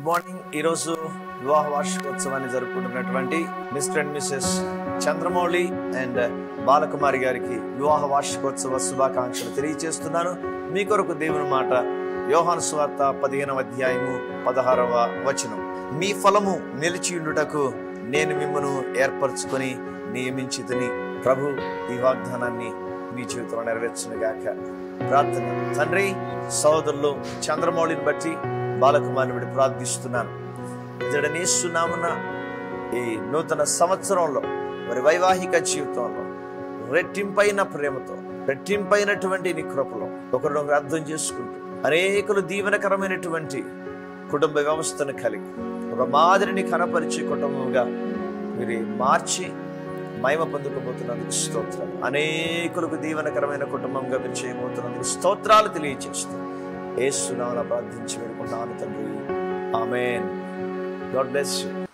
good morning ఈరోజు వివాహ వార్షికోత్సవాన్ని జరుపుకుంటున్నటువంటి Mr and Mrs Chandramouli and Balakumari garu వివాహ వార్షికోత్సవ శుభాకాంక్షలు తెలియజేస్తున్నాను మీ కొరకు దేవుని మాట యోహాను స్వార్త పదిహేనవ అధ్యాయము పదహారవ వచనం మీ ఫలము నిలిచియుండుటకు నేను మిమ్మను ఏర్పరచుకొని నియమించితిని ప్రభు ఈ వాగ్దానాన్ని మీ జీవితంలో నెరవేర్చునుగాక ప్రార్థన తండ్రి సోదరులు చంద్రమౌళిని బట్టి బాలకుమారిని బట్టి ప్రార్థిస్తున్నాను ఇతడనేస్తున్నామున ఈ నూతన సంవత్సరంలో మరి వైవాహిక జీవితంలో రెట్టింపైన ప్రేమతో రెట్టింపైనటువంటి నీ కృపలో ఒకరినొకరు అర్థం చేసుకుంటూ అనేకులు దీవెనకరమైనటువంటి కుటుంబ వ్యవస్థను కలిగి ఒక మాదిరిని కనపరిచే కుటుంబంగా మీరు మార్చి మహిమ పొందుకోబోతున్నందుకు స్తోత్రాలు అనేకులకు దీవెనకరమైన కుటుంబంగా మీరు చేయబోతున్నందుకు స్తోత్రాలు తెలియజేస్తూ ఏసునామన ప్రార్థించి వేడుకుంటున్నాను తండ్రి ఆమెన్ గాడ్ బ్లెస్ యూ